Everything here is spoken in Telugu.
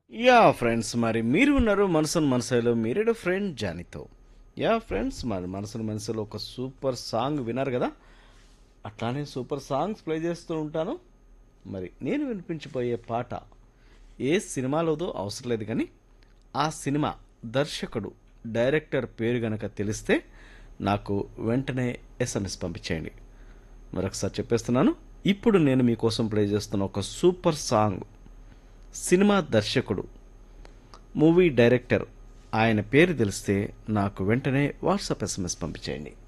యా ఫ్రెండ్స్ మరి మీరు ఉన్నారు మనసును మనసులో మీరేడు ఫ్రెండ్ జానీతో యా ఫ్రెండ్స్ మరి మనసును మనసులో ఒక సూపర్ సాంగ్ విన్నారు కదా అట్లానే సూపర్ సాంగ్స్ ప్లే చేస్తూ ఉంటాను మరి నేను వినిపించబోయే పాట ఏ సినిమాలోదో అవసరం లేదు కానీ ఆ సినిమా దర్శకుడు డైరెక్టర్ పేరు గనక తెలిస్తే నాకు వెంటనే ఎస్ఎంఎస్ పంపించేయండి మరొకసారి చెప్పేస్తున్నాను ఇప్పుడు నేను మీకోసం ప్లే చేస్తున్న ఒక సూపర్ సాంగ్ సినిమా దర్శకుడు మూవీ డైరెక్టర్ ఆయన పేరు తెలిస్తే నాకు వెంటనే వాట్సాప్ ఎస్ఎంఎస్ పంపించేయండి